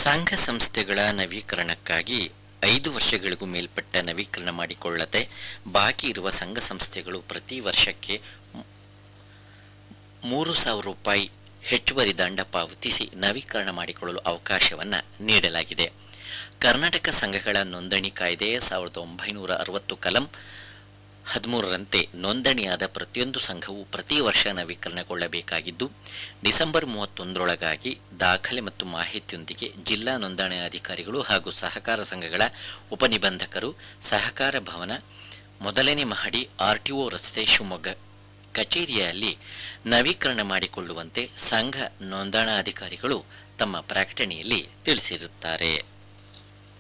ಸಂಘ ಸಂಸ್ಥೆಗಳ ನವೀಕರಣಕ್ಕಾಗಿ ಐದು ವರ್ಷಗಳಿಗೂ ಮೇಲ್ಪಟ್ಟ ನವೀಕರಣ ಮಾಡಿಕೊಳ್ಳದೆ ಬಾಕಿ ಇರುವ ಸಂಘ ಸಂಸ್ಥೆಗಳು ಪ್ರತಿ ವರ್ಷಕ್ಕೆ ಮೂ- ಮೂರು ಸಾವಿರ ರೂಪಾಯಿ ಹೆಚ್ಚುವರಿ ದಂಡ ಪಾವತಿಸಿ ನವೀಕರಣ ಮಾಡಿಕೊಳ್ಳಲು ಅವಕಾಶವನ್ನು ನೀಡಲಾಗಿದೆ ಕರ್ನಾಟಕ ಸಂಘಗಳ ನೋಂದಣಿ ಕಾಯ್ದೆ ಸಾವಿರದ ಒಂಬೈನೂರ ಅರವತ್ತು ಕಲಂ ಹದಿಮೂರರಂತೆ ನೋಂದಣಿಯಾದ ಪ್ರತಿಯೊಂದು ಸಂಘವು ಪ್ರತಿ ವರ್ಷ ನವೀಕರಣಗೊಳ್ಳಬೇಕಾಗಿದ್ದು ಡಿಸೆಂಬರ್ ಮೂವತ್ತೊಂದರೊಳಗಾಗಿ ದಾಖಲೆ ಮತ್ತು ಮಾಹಿತಿಯೊಂದಿಗೆ ಜಿಲ್ಲಾ ನೋಂದಣಾಧಿಕಾರಿಗಳು ಹಾಗೂ ಸಹಕಾರ ಸಂಘಗಳ ಉಪನಿಬಂಧಕರು ಸಹಕಾರ ಭವನ ಮೊದಲನೇ ಮಹಡಿ ಆರ್ಟಿಒ ರಸ್ತೆ ಶಿವಮೊಗ್ಗ ಕಚೇರಿಯಲ್ಲಿ ನವೀಕರಣ ಮಾಡಿಕೊಳ್ಳುವಂತೆ ಸಂಘ ನೋಂದಣಾಧಿಕಾರಿಗಳು ತಮ್ಮ ಪ್ರಕಟಣೆಯಲ್ಲಿ ತಿಳಿಸಿರುತ್ತಾರೆ